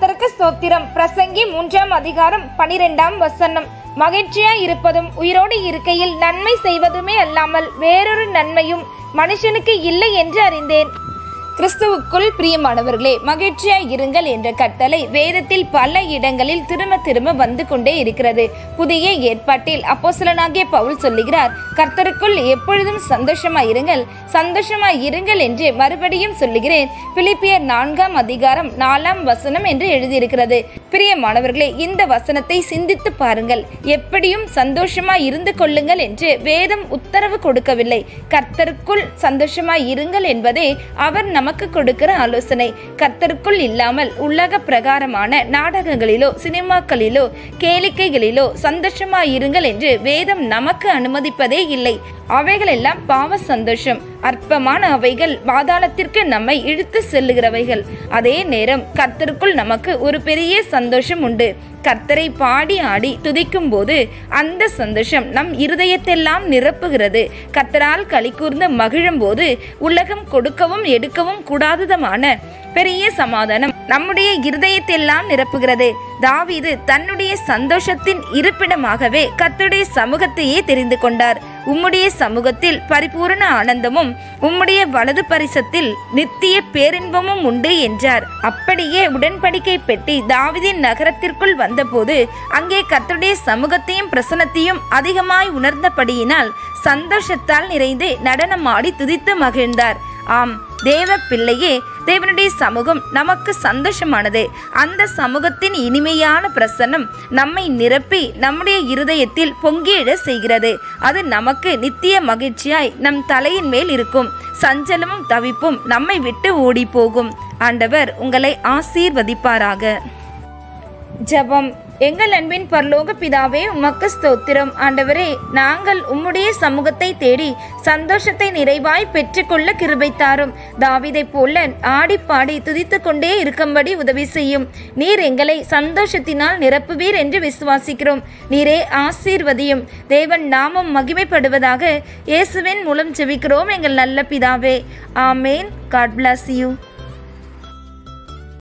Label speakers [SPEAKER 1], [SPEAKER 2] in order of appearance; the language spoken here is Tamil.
[SPEAKER 1] கர்த்தருக்கு ஸ்தோத்திரம் பிரசங்கி மூன்றாம் அதிகாரம் பனிரெண்டாம் வசனம் மகிழ்ச்சியா இருப்பதும் உயிரோடு இருக்கையில் நன்மை செய்வதுமே அல்லாமல் வேறொரு நன்மையும் மனுஷனுக்கு இல்லை என்று அறிந்தேன் கிறிஸ்துவுக்குள் பிரியமானவர்களே மகிழ்ச்சியாய் இருங்கள் என்ற கட்டளை வேதத்தில் பல இடங்களில் திரும்ப திரும்ப வந்து கொண்டே இருக்கிறது புதிய ஏற்பாட்டில் அப்போஸ்தலனாகிய பவுல் சொல்லுகிறார் கர்த்தருக்குள் எப்பொழுதும் சந்தோஷமாய் இருங்கள் சந்தோஷமாய் இருங்கள் என்று மறுபடியும் சொல்லுகிறேன் பிலிப்பியர் நான்காம் அதிகாரம் நாலாம் வசனம் என்று எழுதியிருக்கிறது பிரியமானவர்களே இந்த வசனத்தை சிந்தித்து பாருங்கள் எப்படியும் சந்தோஷமாய் இருந்து கொள்ளுங்கள் என்று வேதம் உத்தரவு கொடுக்கவில்லை கர்த்தருக்குள் சந்தோஷமாய் இருங்கள் என்பதே அவர் நமக்கு கொடுக்கிற ஆலோசனை கர்த்தருக்குள் இல்லாமல் உலக பிரகாரமான நாடகங்களிலோ சினிமாக்களிலோ கேளிக்கைகளிலோ சந்தோஷமாய் இருங்கள் என்று வேதம் நமக்கு அனுமதிப்பதே இல்லை அவைகளெல்லாம் பாவ சந்தோஷம் அற்பமான அவைகள் பாதாளத்திற்கு நம்மை இழுத்து செல்லுகிறவைகள் அதே நேரம் கர்த்தருக்குள் நமக்கு ஒரு பெரிய சந்தோஷம் உண்டு கர்த்தரை பாடி ஆடி துதிக்கும் போது அந்த சந்தோஷம் நம் இருதயத்தெல்லாம் நிரப்புகிறது கர்த்தரால் களி கூர்ந்து மகிழும் போது உலகம் கொடுக்கவும் எடுக்கவும் கூடாததமான பெரிய சமாதானம் நம்முடைய இருதயத்தெல்லாம் நிரப்புகிறது தாவீது தன்னுடைய சந்தோஷத்தின் இருப்பிடமாகவே கர்த்தருடைய சமூகத்தையே தெரிந்து கொண்டார் உம்முடைய சமூகத்தில் பரிபூரண ஆனந்தமும் உம்முடைய வலது பரிசத்தில் நித்திய பேரின்பமும் உண்டு என்றார் அப்படியே உடன்படிக்கை பெட்டி தாவிதின் நகரத்திற்குள் வந்தபோது அங்கே கர்த்தருடைய சமூகத்தையும் பிரசனத்தையும் அதிகமாய் உணர்ந்தபடியினால் சந்தோஷத்தால் நிறைந்து நடனமாடி துதித்து மகிழ்ந்தார் ஆம் தேவ பிள்ளையே தேவனுடைய சமூகம் நமக்கு சந்தோஷமானது அந்த சமூகத்தின் இனிமையான பிரசன்னம் நம்மை நிரப்பி நம்முடைய இருதயத்தில் பொங்கியிட செய்கிறது அது நமக்கு நித்திய மகிழ்ச்சியாய் நம் தலையின் மேல் இருக்கும் சஞ்சலமும் தவிப்பும் நம்மை விட்டு ஓடி போகும் ஆண்டவர் உங்களை ஆசீர்வதிப்பாராக ஜெபம் எங்கள் அன்பின் பரலோக பிதாவே உமக்கு ஸ்தோத்திரம் ஆண்டவரே நாங்கள் உம்முடைய சமூகத்தை தேடி சந்தோஷத்தை நிறைவாய் பெற்றுக்கொள்ள கிருபை தாரும் தாவிதை போல ஆடி பாடி துதித்து கொண்டே இருக்கும்படி உதவி செய்யும் நீர் எங்களை சந்தோஷத்தினால் நிரப்புவீர் என்று விசுவாசிக்கிறோம் நீரே ஆசீர்வதியும் தேவன் நாமம் மகிமைப்படுவதாக இயேசுவின் மூலம் ஜெபிக்கிறோம் எங்கள் நல்ல பிதாவே ஆமேன் காட் bless யூ